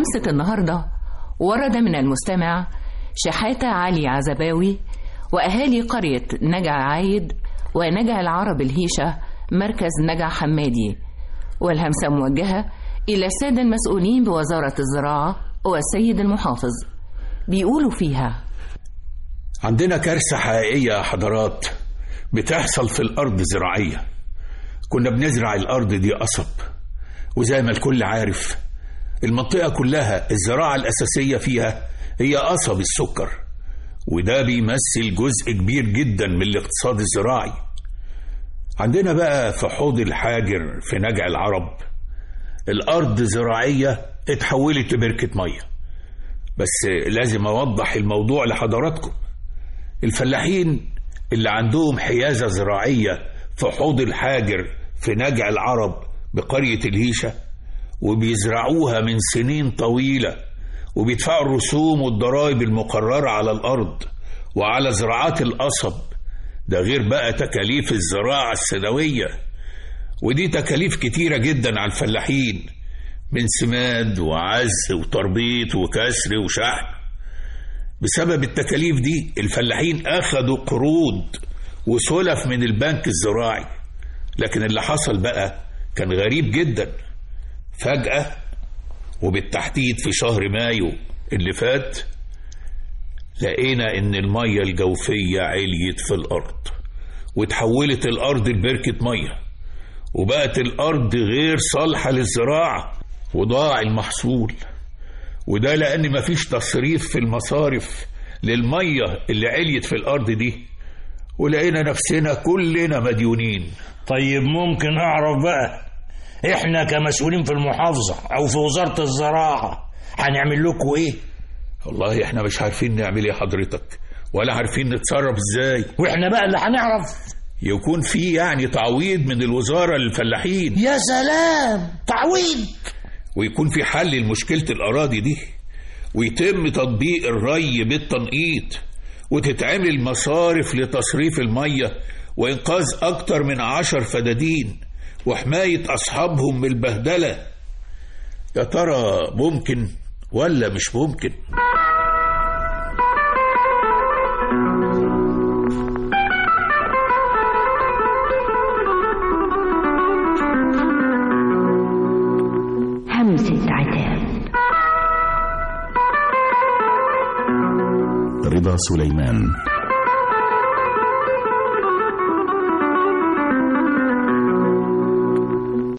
همسة النهاردة ورد من المستمع شحاتة علي عزباوي وأهالي قرية نجع عايد ونجع العرب الهيشة مركز نجع حمادي والهمسة موجهة إلى السادة المسؤولين بوزارة الزراعة والسيد المحافظ بيقولوا فيها عندنا كارثة حقيقية يا حضرات بتحصل في الأرض زراعية كنا بنزرع الأرض دي قصب وزي ما الكل عارف المنطقة كلها الزراعة الأساسية فيها هي قصب السكر وده بيمثل جزء كبير جدا من الاقتصاد الزراعي عندنا بقى في حوض الحاجر في نجع العرب الأرض زراعية اتحولت لبركة مية بس لازم أوضح الموضوع لحضراتكم الفلاحين اللي عندهم حيازة زراعية في حوض الحاجر في نجع العرب بقرية الهيشة وبيزرعوها من سنين طويلة وبيدفعوا الرسوم والضرائب المقررة على الأرض وعلى زراعات القصب ده غير بقى تكاليف الزراعة السنوية ودي تكاليف كتيرة جدا على الفلاحين من سماد وعز وتربيط وكسر وشحن بسبب التكاليف دي الفلاحين أخدوا قروض وسلف من البنك الزراعي لكن اللي حصل بقى كان غريب جدا فجأة وبالتحديد في شهر مايو اللي فات لقينا ان المية الجوفية عليت في الارض وتحولت الارض لبركة مية وبقت الارض غير صالحة للزراعة وضاع المحصول وده لان مفيش تصريف في المصارف للمية اللي عليت في الارض دي ولقينا نفسنا كلنا مديونين طيب ممكن اعرف بقى احنا كمسؤولين في المحافظة او في وزارة الزراعة هنعمل لكم ايه والله احنا مش عارفين نعمل ايه حضرتك ولا عارفين نتصرف ازاي واحنا بقى اللي هنعرف يكون في يعني تعويض من الوزارة للفلاحين يا سلام تعويض ويكون في حل لمشكلة الأراضي دي ويتم تطبيق الري بالتنقيط وتتعمل مصارف لتصريف المية وإنقاذ أكتر من عشر فدادين وحماية أصحابهم من البهدلة يا ترى ممكن ولا مش ممكن همسة عتاب رضا سليمان